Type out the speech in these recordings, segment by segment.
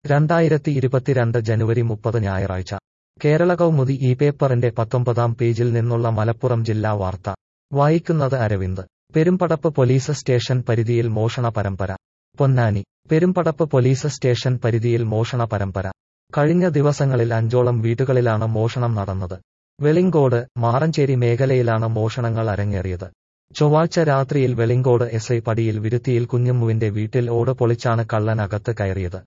രണ്ടായിരത്തി ഇരുപത്തിരണ്ട് ജനുവരി മുപ്പത് ഞായറാഴ്ച കേരള കൗമുദി ഈ പേപ്പറിന്റെ പത്തൊമ്പതാം പേജിൽ നിന്നുള്ള മലപ്പുറം ജില്ലാ വാർത്ത വായിക്കുന്നത് അരവിന്ദ് പെരുമ്പടപ്പ് പോലീസ് സ്റ്റേഷൻ പരിധിയിൽ മോഷണ പരമ്പര പൊന്നാനി പെരുമ്പടപ്പ് പോലീസ് സ്റ്റേഷൻ പരിധിയിൽ മോഷണ പരമ്പര കഴിഞ്ഞ ദിവസങ്ങളിൽ അഞ്ചോളം വീടുകളിലാണ് മോഷണം നടന്നത് വെളിങ്കോട് മാറഞ്ചേരി മേഖലയിലാണ് മോഷണങ്ങൾ അരങ്ങേറിയത് ചൊവ്വാഴ്ച രാത്രിയിൽ വെളിങ്കോട് എസ് ഐ പടിയിൽ വിരുത്തിയിൽ കുഞ്ഞമ്മുവിന്റെ വീട്ടിൽ ഓട് പൊളിച്ചാണ് കള്ളൻ അകത്ത് കയറിയത്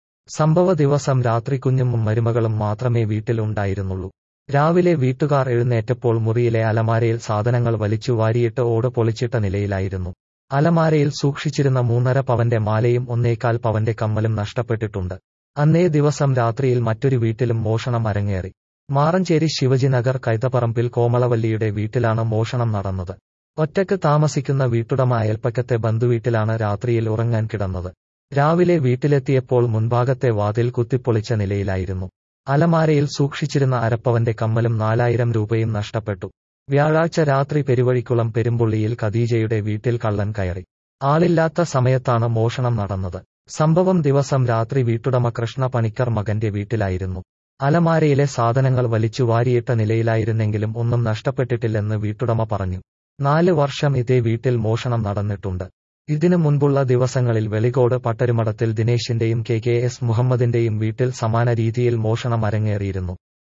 സംഭവ ദിവസം രാത്രി കുഞ്ഞമ്മും മരുമകളും മാത്രമേ വീട്ടിൽ ഉണ്ടായിരുന്നുള്ളൂ രാവിലെ വീട്ടുകാർ എഴുന്നേറ്റപ്പോൾ മുറിയിലെ അലമാരയിൽ സാധനങ്ങൾ വലിച്ചു വാരിയിട്ട് ഓട് പൊളിച്ചിട്ട നിലയിലായിരുന്നു അലമാരയിൽ സൂക്ഷിച്ചിരുന്ന മൂന്നര പവന്റെ മാലയും ഒന്നേകാൽ പവന്റെ കമ്മലും നഷ്ടപ്പെട്ടിട്ടുണ്ട് അന്നേ ദിവസം രാത്രിയിൽ മറ്റൊരു വീട്ടിലും മോഷണം അരങ്ങേറി മാറഞ്ചേരി ശിവജിനഗർ കൈതപ്പറമ്പിൽ കോമളവല്ലിയുടെ വീട്ടിലാണ് മോഷണം നടന്നത് ഒറ്റയ്ക്ക് താമസിക്കുന്ന വീട്ടുടമ അയൽപ്പക്കത്തെ ബന്ധുവീട്ടിലാണ് രാത്രിയിൽ ഉറങ്ങാൻ കിടന്നത് രാവിലെ വീട്ടിലെത്തിയപ്പോൾ മുൻഭാഗത്തെ വാതിൽ കുത്തിപ്പൊളിച്ച നിലയിലായിരുന്നു അലമാരയിൽ സൂക്ഷിച്ചിരുന്ന അരപ്പവന്റെ കമ്മലും നാലായിരം രൂപയും നഷ്ടപ്പെട്ടു വ്യാഴാഴ്ച രാത്രി പെരുവഴിക്കുളം പെരുമ്പുള്ളിയിൽ ഖദീജയുടെ വീട്ടിൽ കള്ളൻ കയറി ആളില്ലാത്ത സമയത്താണ് മോഷണം നടന്നത് സംഭവം ദിവസം രാത്രി വീട്ടുടമ കൃഷ്ണ പണിക്കർ മകന്റെ വീട്ടിലായിരുന്നു അലമാരയിലെ സാധനങ്ങൾ വലിച്ചു വാരിയിട്ട നിലയിലായിരുന്നെങ്കിലും ഒന്നും നഷ്ടപ്പെട്ടിട്ടില്ലെന്ന് വീട്ടുടമ പറഞ്ഞു നാല് വർഷം ഇതേ വീട്ടിൽ മോഷണം നടന്നിട്ടുണ്ട് ഇതിനു മുൻപുള്ള ദിവസങ്ങളിൽ വെളികോട് പട്ടരുമടത്തിൽ ദിനേശിന്റെയും കെ കെ എസ് മുഹമ്മദിന്റെയും വീട്ടിൽ സമാന രീതിയിൽ മോഷണം അരങ്ങേറിയിരുന്നു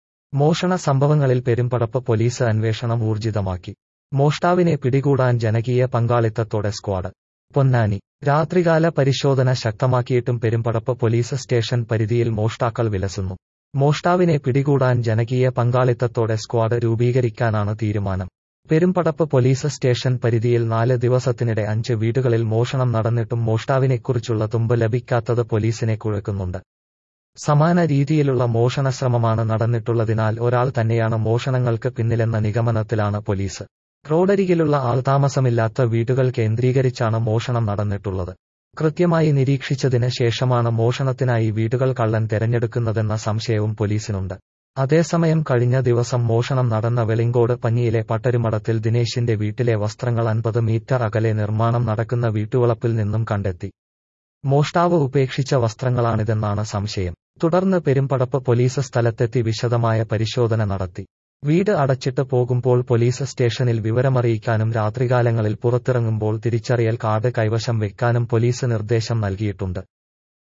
മോഷണ സംഭവങ്ങളിൽ പെരുമ്പടപ്പ് പോലീസ് അന്വേഷണം ഊർജിതമാക്കി മോഷ്ടാവിനെ പിടികൂടാൻ ജനകീയ പങ്കാളിത്തത്തോടെ സ്ക്വാഡ് പൊന്നാനി രാത്രികാല പരിശോധന ശക്തമാക്കിയിട്ടും പെരുമ്പടപ്പ് പോലീസ് സ്റ്റേഷൻ പരിധിയിൽ മോഷ്ടാക്കൾ വിലസുന്നു മോഷ്ടാവിനെ പിടികൂടാൻ ജനകീയ പങ്കാളിത്തത്തോടെ സ്ക്വാഡ് രൂപീകരിക്കാനാണ് തീരുമാനം പെരുമ്പടപ്പ് പോലീസ് സ്റ്റേഷൻ പരിധിയിൽ നാല് ദിവസത്തിനിടെ അഞ്ച് വീടുകളിൽ മോഷണം നടന്നിട്ടും മോഷ്ടാവിനെക്കുറിച്ചുള്ള തുമ്പ് ലഭിക്കാത്തത് പോലീസിനെ കുഴക്കുന്നുണ്ട് സമാന രീതിയിലുള്ള മോഷണ ശ്രമമാണ് നടന്നിട്ടുള്ളതിനാൽ ഒരാൾ തന്നെയാണ് മോഷണങ്ങൾക്ക് പിന്നിലെന്ന നിഗമനത്തിലാണ് പോലീസ് റോഡരികിലുള്ള ആൾതാമസമില്ലാത്ത വീടുകൾ കേന്ദ്രീകരിച്ചാണ് മോഷണം നടന്നിട്ടുള്ളത് കൃത്യമായി നിരീക്ഷിച്ചതിന് ശേഷമാണ് മോഷണത്തിനായി വീടുകൾ കള്ളൻ തെരഞ്ഞെടുക്കുന്നതെന്ന സംശയവും പോലീസിനുണ്ട് അതേസമയം കഴിഞ്ഞ ദിവസം മോഷണം നടന്ന വെളിങ്കോട് പഞ്ഞിയിലെ പട്ടരുമടത്തിൽ ദിനേശിന്റെ വീട്ടിലെ വസ്ത്രങ്ങൾ അൻപത് മീറ്റർ അകലെ നിർമ്മാണം നടക്കുന്ന വീട്ടുവളപ്പിൽ നിന്നും കണ്ടെത്തി മോഷ്ടാവ് ഉപേക്ഷിച്ച വസ്ത്രങ്ങളാണിതെന്നാണ് സംശയം തുടർന്ന് പെരുമ്പടപ്പ് പോലീസ് സ്ഥലത്തെത്തി വിശദമായ പരിശോധന നടത്തി വീട് അടച്ചിട്ട് പോകുമ്പോൾ പോലീസ് സ്റ്റേഷനിൽ വിവരമറിയിക്കാനും രാത്രികാലങ്ങളിൽ പുറത്തിറങ്ങുമ്പോൾ തിരിച്ചറിയൽ കാർഡ് കൈവശം വെക്കാനും പോലീസ് നിർദ്ദേശം നൽകിയിട്ടുണ്ട്